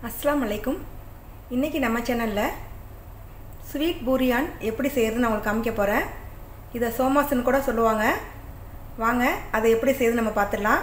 அஸ்ஸலாமு அலைக்கும் இன்றைக்கி நம்ம சேனலில் ஸ்வீட் பூரியான் எப்படி செய்கிறதுன்னு நான் உங்களுக்கு காமிக்க போகிறேன் இதை சோமாசுன்னு கூட சொல்லுவாங்க வாங்க அதை எப்படி செய்யுது நம்ம பார்த்துடலாம்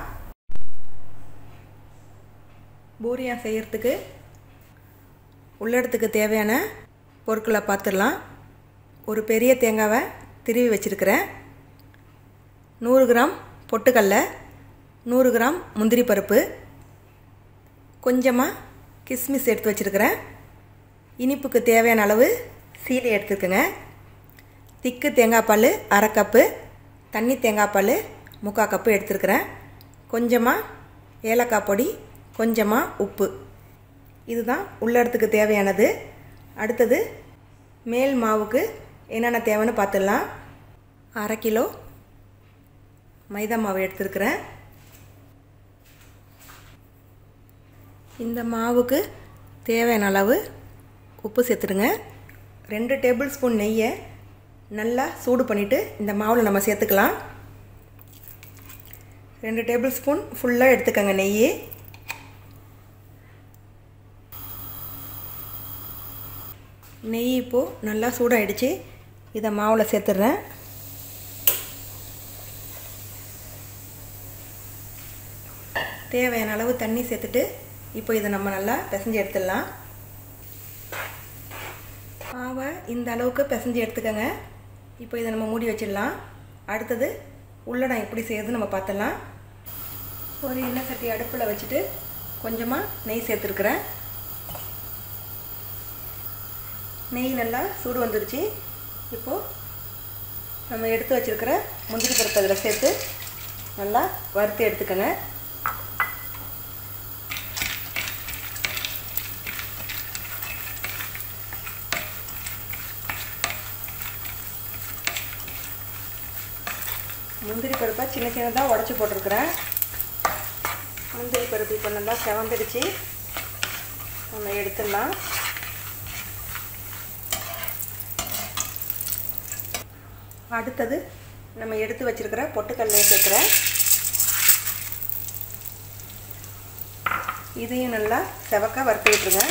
பூரியான் செய்கிறதுக்கு உள்ளடத்துக்கு தேவையான பொருட்களை பார்த்துடலாம் ஒரு பெரிய தேங்காவை திருவி வச்சுருக்கிறேன் நூறு கிராம் பொட்டுக்கடல நூறு கிராம் முந்திரி பருப்பு கொஞ்சமாக கிஸ்மிஸ் எடுத்து வச்சுருக்கிறேன் இனிப்புக்கு தேவையான அளவு சீனி எடுத்துக்கோங்க திக்கு தேங்காய் பால் அரை கப்பு தண்ணி தேங்காய் பால் முக்கால் கப்பு எடுத்துருக்கிறேன் கொஞ்சமாக ஏலக்காய் பொடி கொஞ்சமாக உப்பு இதுதான் உள்ளடத்துக்கு தேவையானது அடுத்தது மேல் மாவுக்கு என்னென்ன தேவைன்னு பார்த்துடலாம் அரை கிலோ மைதா மாவு எடுத்துருக்கிறேன் இந்த மாவுக்கு தேவையான அளவு உப்பு சேர்த்துடுங்க ரெண்டு டேபிள் ஸ்பூன் நெய்யை நல்லா சூடு பண்ணிவிட்டு இந்த மாவில் நம்ம சேர்த்துக்கலாம் ரெண்டு டேபிள் ஸ்பூன் ஃபுல்லாக எடுத்துக்கோங்க நெய் நெய் இப்போது நல்லா சூடாகிடுச்சு இதை மாவில் சேர்த்துட்றேன் தேவையான அளவு தண்ணி சேர்த்துட்டு இப்போ இதை நம்ம நல்லா பிசைஞ்சு எடுத்துடலாம் மாவை இந்த அளவுக்கு பிசைஞ்சு எடுத்துக்கோங்க இப்போ இதை நம்ம மூடி வச்சிடலாம் அடுத்தது உள்ளடம் எப்படி செய்யுது நம்ம பார்த்துடலாம் ஒரு எண்ணெய் சட்டி அடுப்பில் வச்சுட்டு கொஞ்சமாக நெய் சேர்த்துருக்குறேன் நெய் நல்லா சூடு வந்துடுச்சு இப்போது நம்ம எடுத்து வச்சுருக்கிற முந்திரி பருப்பு அதில் சேர்த்து நல்லா வறுத்து எடுத்துக்கோங்க முந்திரி பருப்பை சின்ன சின்னதாக உடச்சி போட்டிருக்கிறேன் முந்திரி பருப்பு இப்போ நல்லா செவந்துடுச்சு நம்ம எடுத்துடலாம் அடுத்தது நம்ம எடுத்து வச்சுருக்கிற பொட்டுக்கல்லையை சேர்க்குறேன் இதையும் நல்லா செவக்க வறுத்து விட்டுருங்க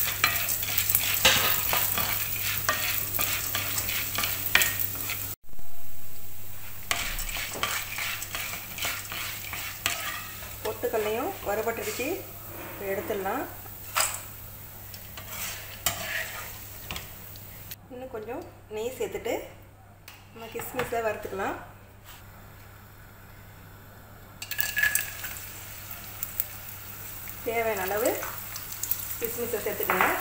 பொட்டுக்கல்லையும் வறுபட்டுடுச்சு எடுத்துடலாம் இன்னும் கொஞ்சம் நெய் சேர்த்துட்டு நம்ம கிஸ்மிஸை வறுத்துக்கலாம் தேவையான அளவு கிஸ்மிஸை சேர்த்துக்கோங்க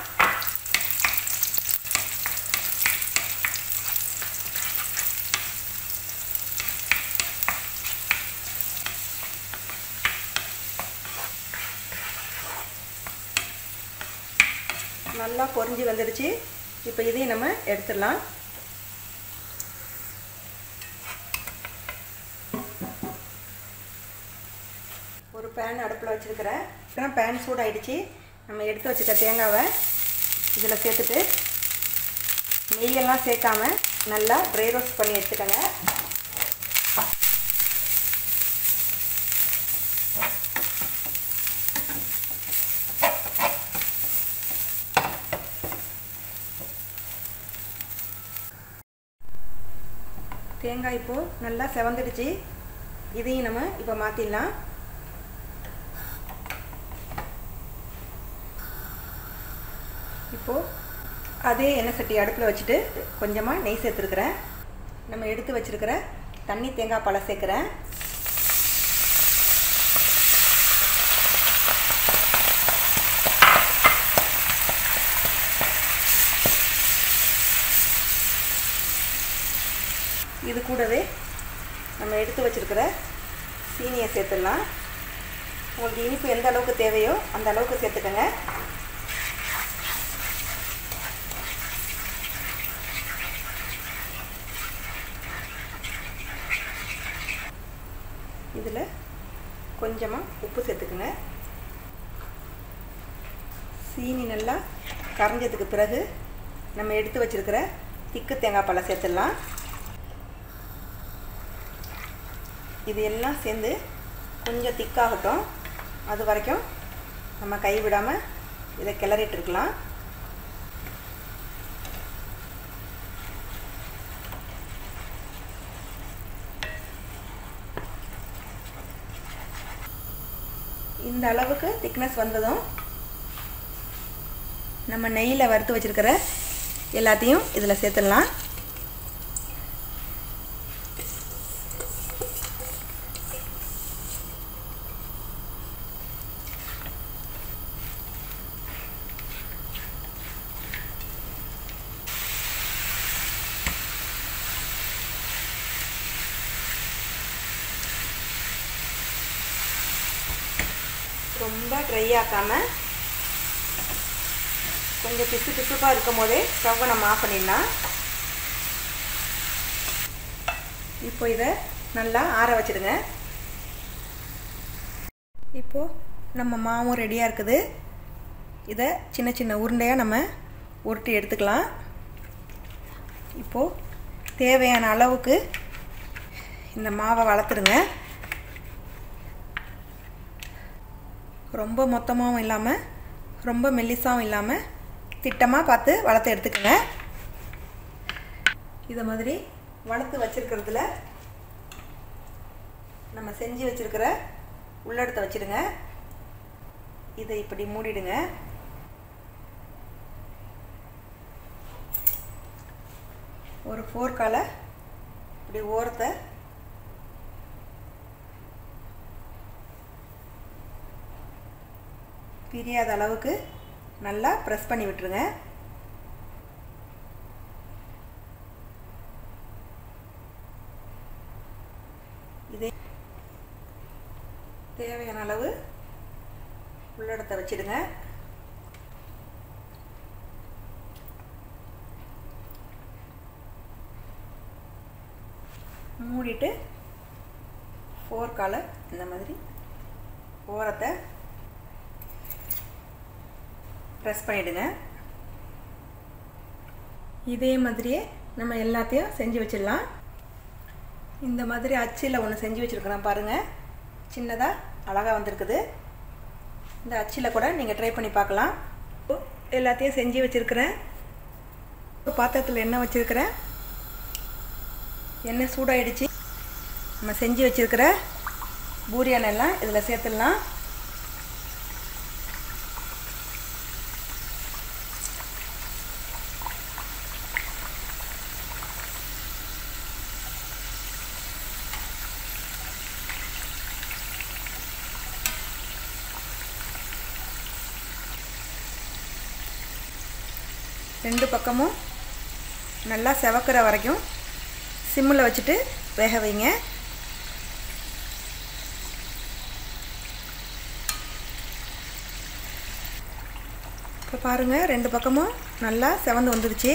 நல்லா பொரிஞ்சு வந்துடுச்சு இப்போ இதையும் நம்ம எடுத்துடலாம் ஒரு பேன் அடுப்பில் வச்சுருக்கிறேன் இப்போ பேன் சூடாயிடுச்சு நம்ம எடுத்து வச்சுக்க தேங்காவை இதில் சேர்த்துட்டு நெய்யெல்லாம் சேர்க்காம நல்லா ட்ரை ரோஸ்ட் பண்ணி எடுத்துக்கோங்க தேங்காய் இப்போது நல்லா செவந்துடுச்சு இதையும் நம்ம இப்போ மாற்றிடலாம் இப்போது அதே எண்ணெய் சட்டி அடுப்பில் வச்சுட்டு கொஞ்சமாக நெய் சேர்த்துருக்குறேன் நம்ம எடுத்து வச்சுருக்கிற தண்ணி தேங்காய் பழம் சேர்க்குறேன் இது கூடவே நம்ம எடுத்து வச்சுருக்கிற சீனியை சேர்த்துடலாம் உங்களுக்கு இனிப்பு எந்த அளவுக்கு தேவையோ அந்த அளவுக்கு சேர்த்துக்கோங்க இதில் கொஞ்சமாக உப்பு சேர்த்துக்குங்க சீனி நல்லா கரைஞ்சதுக்கு பிறகு நம்ம எடுத்து வச்சுருக்கிற திக்கு தேங்காய் பழம் சேர்த்துடலாம் இது எல்லாம் சேர்ந்து கொஞ்சம் திக்காகட்டும் அது வரைக்கும் நம்ம கை விடாமல் இதை கிளறிட்டு இருக்கலாம் இந்த அளவுக்கு திக்னஸ் வந்ததும் நம்ம நெய்யில் வறுத்து வச்சுருக்கிற எல்லாத்தையும் இதில் சேர்த்துடலாம் ரொம்ப ட்ரை ஆக்காமல் கொஞ்சம் பிசு பிசுப்பாக இருக்கும் போதே ஸ்டவ்வை நம்ம ஆஃப் பண்ணிடலாம் இப்போ இதை நல்லா ஆற வச்சுடுங்க இப்போது நம்ம மாவும் ரெடியாக இருக்குது இதை சின்ன சின்ன உருண்டையாக நம்ம உருட்டி எடுத்துக்கலாம் இப்போது தேவையான அளவுக்கு இந்த மாவை வளர்த்துருங்க ரொம்ப மொத்தமாகவும் இல்லாமல் ரொம்ப மெல்லிசாவும் இல்லாமல் திட்டமாக பார்த்து வளர்த்து எடுத்துக்கோங்க இதை மாதிரி வளர்த்து வச்சுருக்கிறதுல நம்ம செஞ்சு வச்சுருக்கிற உள்ளடத்தை வச்சுடுங்க இதை இப்படி மூடிடுங்க ஒரு ஃபோர்க்கால் இப்படி ஓரத்தை பிரியாத அளவுக்கு நல்லா ப்ரெஸ் பண்ணி விட்டுருங்க இதே தேவையான அளவு உள்ளடத்தை வச்சிடுங்க மூடிட்டு ஃபோர்க்கால் இந்த மாதிரி ஓரத்தை ப்ரெஸ் பண்ணிவிடுங்க இதே மாதிரியே நம்ம எல்லாத்தையும் செஞ்சு வச்சிடலாம் இந்த மாதிரி அச்சில் ஒன்று செஞ்சு வச்சுருக்கிறேன் பாருங்கள் சின்னதாக அழகாக வந்திருக்குது இந்த அச்சில் கூட நீங்கள் ட்ரை பண்ணி பார்க்கலாம் எல்லாத்தையும் செஞ்சு வச்சுருக்கிறேன் ஒரு பாத்திரத்தில் எண்ணெய் வச்சுருக்கிறேன் எண்ணெய் சூடாயிடுச்சு நம்ம செஞ்சு வச்சுருக்கிற பூரியான் எல்லாம் இதில் சேர்த்துடலாம் ரெண்டு பக்கமும் நல்லா செவக்கிற வரைக்கும் சிம்மில் வச்சுட்டு வேக வைங்க இப்போ பாருங்கள் ரெண்டு பக்கமும் நல்லா செவந்து வந்துருச்சு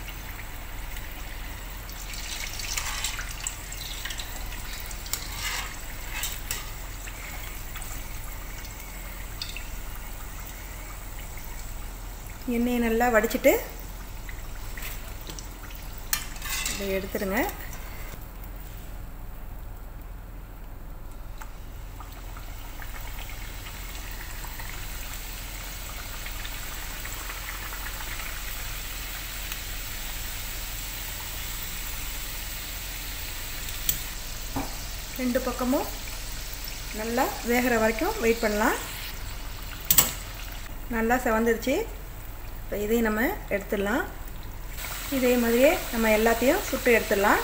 எண்ணெயை நல்லா வடிச்சிட்டு இதை எடுத்துடுங்க ரெண்டு பக்கமும் நல்லா வேகிற வரைக்கும் வெயிட் பண்ணலாம் நல்லா செவந்துருச்சு இப்போ இதையும் நம்ம எடுத்துடலாம் இதே மாதிரியே நம்ம எல்லாத்தையும் சுட்டு எடுத்துடலாம்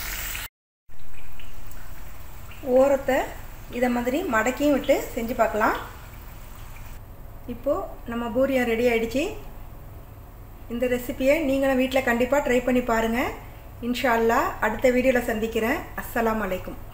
ஓரத்தை இதை மாதிரி மடக்கியும் விட்டு செஞ்சு பார்க்கலாம் இப்போது நம்ம பூரியா ரெடி ஆகிடுச்சு இந்த ரெசிப்பியை நீங்களும் வீட்டில் கண்டிப்பாக ட்ரை பண்ணி பாருங்கள் இன்ஷா அல்லா அடுத்த வீடியோவில் சந்திக்கிறேன் அஸ்ஸலாமு அலைக்கும்